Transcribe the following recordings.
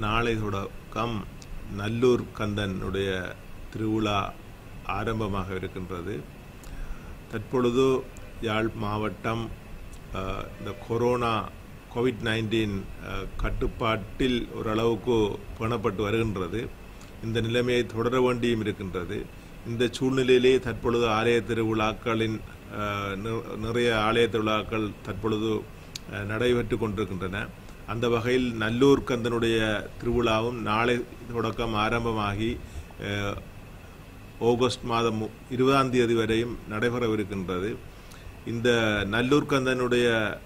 நாளை தொடக்கம் நல்லூர் கந்தனுடைய திருவிழா ஆரம்பமாக இருக்கின்றது தற்பொழுது யாழ் மாவட்டம் அஹ், இந்த கொரோனா கோவிட் நைன்டீன் கட்டுப்பாட்டில் ஓரளவுக்கு பேணப்பட்டு வருகின்றது இந்த நிலைமையை தொடர வேண்டியும் இருக்கின்றது இந்த சூழ்நிலையிலே தற்பொழுது ஆலய திருவிழாக்களின் அஹ், நி- நிறைய ஆலய திருவிழாக்கள் தற்பொழுது அஹ், நடைபெற்று கொண்டிருக்கின்றன அந்த வகையில் நல்லூர் கந்தனுடைய திருவிழாவும் நாளை தொடக்கம் ஆரம்பமாகி அஹ், ஆகஸ்ட் மாதம் மு- இருபதாம் தேதி வரையும் நடைபெறவிருக்கின்றது இந்த நல்லூர் கந்தனுடைய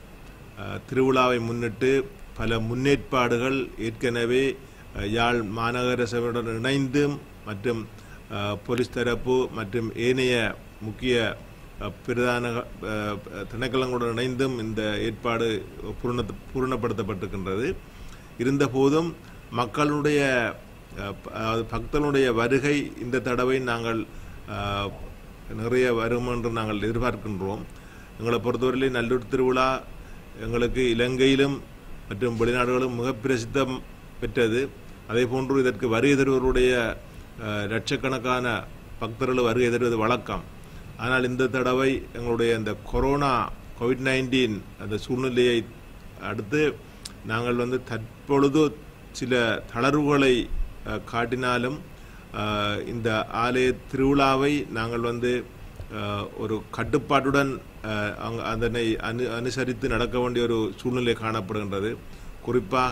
அஹ், திருவிழாவை முன்னிட்டு பல முன்னேற்பாடுகள் ஏற்கனவே அஹ், யாழ் மாநகர சபையுடன் இணைந்தும் மற்றும் அஹ், போலீஸ் தரப்பு மற்றும் ஏனைய முக்கிய அஹ், பிரதான அஹ், திணைக்களங்களுடன் இணைந்தும் இந்த ஏற்பாடு பூரண பூரணப்படுத்தப்பட்டிருக்கின்றது இருந்தபோதும் மக்களுடைய அஹ், ப- அதாவது பக்தனுடைய வருகை இந்த தடவை நாங்கள் அஹ், நிறைய வரும் என்று நாங்கள் எதிர்பார்க்கின்றோம் எங்களை பொறுத்தவரையிலே நல்லூர் திருவிழா எங்களுக்கு இலங்கையிலும் மற்றும் வெளிநாடுகளும் மிக பிரசித்தம் பெற்றது அதே போன்று இதற்கு வருகை தருவருடைய அஹ், லட்சக்கணக்கான பக்தர்கள் வருகை தருவது வழக்கம் ஆனால் இந்த தடவை எங்களுடைய இந்த கொரோனா கோவிட் நைன்டீன் அந்த சூழ்நிலையை அடுத்து நாங்கள் வந்து தற்பொழுது சில தளர்வுகளை அஹ், காட்டினாலும் அஹ், இந்த ஆலய திருவிழாவை நாங்கள் வந்து அஹ், ஒரு கட்டுப்பாட்டுடன் அஹ், அங்க- அதனை அனு அனுசரித்து நடக்க வேண்டிய ஒரு சூழ்நிலை காணப்படுகின்றது குறிப்பாக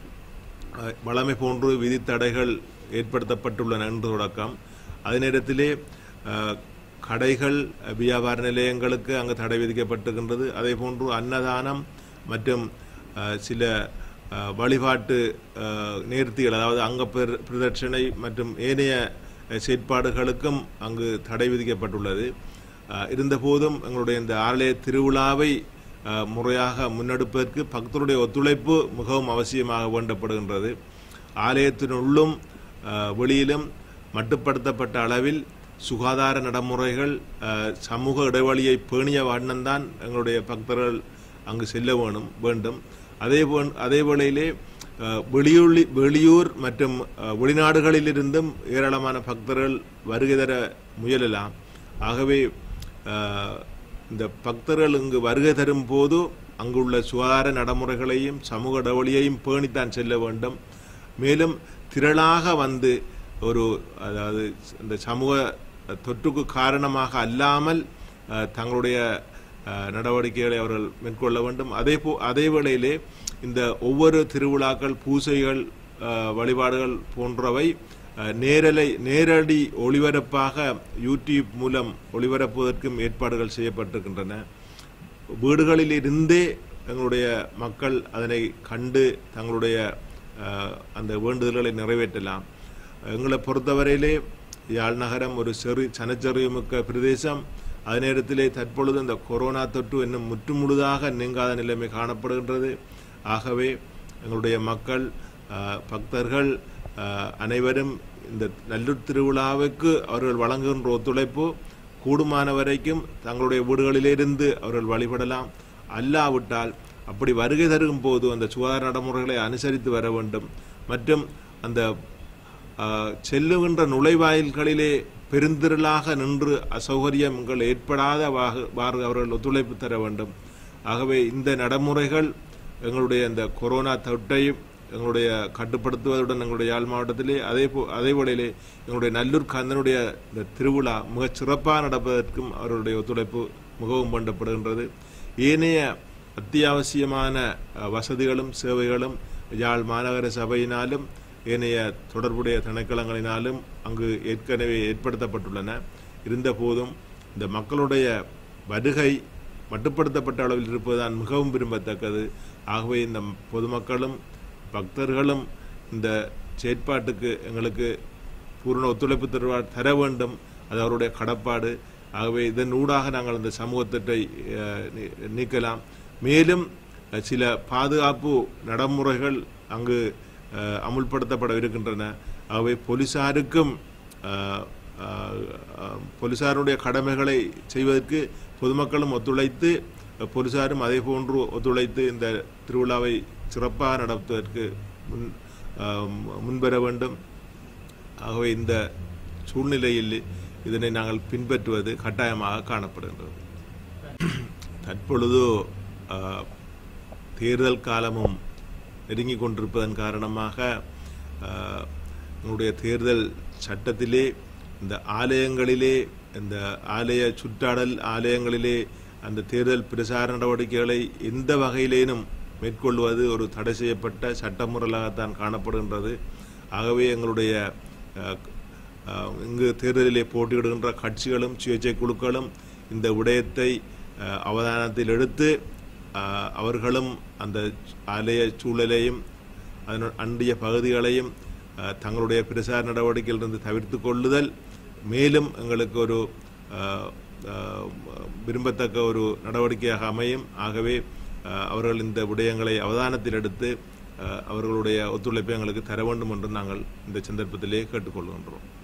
அஹ், வழமை போன்று விதித்தடைகள் ஏற்படுத்தப்பட்டுள்ளன என்று தொடக்கம் அதே நேரத்திலே அஹ், கடைகள் அஹ், வியாபார நிலையங்களுக்கு அங்கு தடை விதிக்கப்பட்டிருக்கின்றது அதே போன்று அன்னதானம் மற்றும் அஹ், சில அஹ், வழிபாட்டு அஹ், நேர்த்திகள் அதாவது அங்க பிர- பிரதட்சணை மற்றும் ஏனைய அஹ், செயற்பாடுகளுக்கும் அங்கு தடை விதிக்கப்பட்டுள்ளது அஹ், இருந்தபோதும் எங்களுடைய இந்த ஆலய திருவிழாவை அஹ், முறையாக முன்னெடுப்பதற்கு பக்தருடைய ஒத்துழைப்பு மிகவும் அவசியமாக வேண்டப்படுகின்றது ஆலயத்தினுள்ளும் அஹ், வெளியிலும் மட்டுப்படுத்தப்பட்ட அளவில் சுகாதார நடைமுறைகள் அஹ், சமூக இடைவெளியை பேணிய வண்ணம்தான் எங்களுடைய பக்தர்கள் அங்கு செல்ல வேணும் வேண்டும் அதே போன் அதே வேளையிலே அஹ், வெளியுள்ளி வெளியூர் மற்றும் அஹ், வெளிநாடுகளிலிருந்தும் ஏராளமான பக்தர்கள் வருகை தர முயலலாம் ஆகவே அஹ், இந்த பக்தர்கள் இங்கு வருகை தரும் போது அங்குள்ள சுகாதார நடைமுறைகளையும் சமூக இடைவெளியையும் பேணித்தான் செல்ல வேண்டும் மேலும் திரளாக வந்து ஒரு அதாவது இந்த சமூக தொற்றுக்கு காரணமாக அல்லாமல் அஹ், தங்களுடைய அஹ், நடவடிக்கைகளை அவர்கள் மேற்கொள்ள வேண்டும் அதே போ அதே வேளையிலே இந்த ஒவ்வொரு திருவிழாக்கள் பூசைகள் அஹ், வழிபாடுகள் போன்றவை அஹ், நேரலை நேரடி ஒளிபரப்பாக யூடியூப் மூலம் ஒளிபரப்புவதற்கும் ஏற்பாடுகள் செய்யப்பட்டிருக்கின்றன வீடுகளில் இருந்தே எங்களுடைய மக்கள் அதனை கண்டு தங்களுடைய அஹ், அந்த வேண்டுதல்களை நிறைவேற்றலாம் எங்களை பொறுத்தவரையிலே யாழ் நகரம் ஒரு செறி சனச்சரிவுமிக்க பிரதேசம் அதே நேரத்திலே தற்பொழுது இந்த கொரோனா தொற்று இன்னும் முற்றுமுழுதாக நீங்காத நிலைமை காணப்படுகின்றது ஆகவே எங்களுடைய மக்கள் அஹ், பக்தர்கள் அஹ், அனைவரும் இந்த நல்லூர் திருவிழாவுக்கு அவர்கள் வழங்குகின்ற ஒத்துழைப்பு கூடுமான வரைக்கும் தங்களுடைய வீடுகளிலிருந்து அவர்கள் வழிபடலாம் அல்லாவிட்டால் அப்படி வருகை தரும் போது அந்த சுகாதார நடைமுறைகளை அனுசரித்து வர வேண்டும் மற்றும் அந்த ஆஹ், செல்லுகின்ற நுழைவாயில்களிலே பெருந்திரளாக நின்று அசௌகரியங்கள் ஏற்படாத வாக- வாறு அவர்கள் ஒத்துழைப்பு தர வேண்டும் ஆகவே இந்த நடைமுறைகள் எங்களுடைய இந்த கொரோனா தொற்றையும் எங்களுடைய கட்டுப்படுத்துவதுடன் எங்களுடைய யாழ் மாவட்டத்திலே அதே போ அதே வேளையிலே எங்களுடைய நல்லூர் கந்தனுடைய இந்த திருவிழா மிகச் சிறப்பாக நடப்பதற்கும் அவர்களுடைய ஒத்துழைப்பு மிகவும் வேண்டப்படுகின்றது ஏனைய அத்தியாவசியமான அஹ், வசதிகளும் சேவைகளும் யாழ் மாநகர சபையினாலும் ஏனைய தொடர்புடைய திணைக்களங்களினாலும் அங்கு ஏற்கனவே ஏற்படுத்தப்பட்டுள்ளன இருந்தபோதும் இந்த மக்களுடைய வருகை மட்டுப்படுத்தப்பட்ட அளவில் இருப்பதுதான் மிகவும் விரும்பத்தக்கது ஆகவே இந்த பொதுமக்களும் பக்தர்களும் இந்த செயற்பாட்டுக்கு எங்களுக்கு பூரண ஒத்துழைப்பு தருவா தர வேண்டும் அது அவருடைய கடப்பாடு ஆகவே இதன் ஊடாக நாங்கள் இந்த சமூகத்திட்டை அஹ், நீ- நீக்கலாம் மேலும் அஹ், சில பாதுகாப்பு நடைமுறைகள் அங்கு அஹ், அமுல்படுத்தப்பட இருக்கின்றன ஆகவே போலீசாருக்கும் அஹ், அஹ், அஹ், போலீசாருடைய கடமைகளை செய்வதற்கு பொதுமக்களும் ஒத்துழைத்து அஹ், போலீசாரும் அதே போன்று ஒத்துழைத்து இந்த திருவிழாவை சிறப்பாக நடத்துவதற்கு முன் அஹ், முன்வர வேண்டும் ஆகவே இந்த சூழ்நிலையில் இதனை நாங்கள் பின்பற்றுவது கட்டாயமாக காணப்படுகின்றது தற்பொழுது அஹ், தேர்தல் காலமும் நெருங்கி கொண்டிருப்பதன் காரணமாக அஹ், எங்களுடைய தேர்தல் சட்டத்திலே இந்த ஆலயங்களிலே இந்த ஆலய சுற்றாடல் ஆலயங்களிலே அந்த தேர்தல் பிரசார நடவடிக்கைகளை எந்த வகையிலேனும் மேற்கொள்வது ஒரு தடை செய்யப்பட்ட சட்டமுறையாகத்தான் காணப்படுகின்றது ஆகவே எங்களுடைய அஹ், அஹ், இங்கு தேர்தலிலே போட்டியிடுகின்ற கட்சிகளும் சுயேட்சை குழுக்களும் இந்த விடயத்தை அஹ், அவதானத்தில் எடுத்து அஹ், அவர்களும் அந்த ஆலய சூழலையும் அதனு அண்டிய பகுதிகளையும் அஹ், தங்களுடைய பிரசார நடவடிக்கையிலிருந்து தவிர்த்து கொள்ளுதல் மேலும் எங்களுக்கு ஒரு அஹ், அஹ், விரும்பத்தக்க ஒரு நடவடிக்கையாக அமையும் ஆகவே அஹ், அவர்கள் இந்த விடயங்களை அவதானத்தில் எடுத்து அஹ், அவர்களுடைய ஒத்துழைப்பை எங்களுக்கு தர வேண்டும் என்று நாங்கள் இந்த சந்தர்ப்பத்திலே கேட்டுக்கொள்கின்றோம்